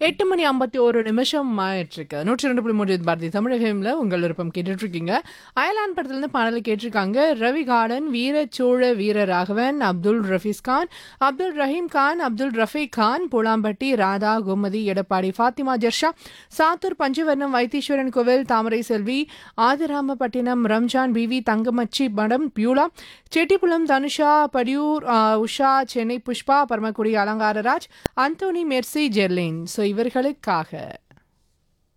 எட்டு மணி ஐம்பத்தி ஒரு நிமிஷம் ஆயிட்டிருக்கு நூற்றி ரெண்டு புள்ளி மூன்று பாரதி தமிழகம்ல உங்கள் விருப்பம் கேட்டுட்டு இருக்கீங்க அயலான் படத்துலேருந்து பாடலை கேட்டிருக்காங்க ரவி கார்டன் வீரச்சோழ வீர ராகவன் அப்துல் ரஃபீஸ் கான் அப்துல் ரஹீம் கான் அப்துல் ரஃபீக் கான் பூலாம்பட்டி ராதா கோமதி எடப்பாடி ஃபாத்திமா ஜர்ஷா சாத்தூர் பஞ்சவர்ணம் வைத்தீஸ்வரன் கோவில் தாமரை செல்வி ஆதிராமப்பட்டினம் ரம்ஜான் பிவி தங்கமச்சி மடம் பியூலா செட்டிப்புலம் தனுஷா படியூர் ஆ, Usha Chennai Pushpa Paramakudi Alangararaj Anthony Mercy Jerlin so இவர்களுக்காக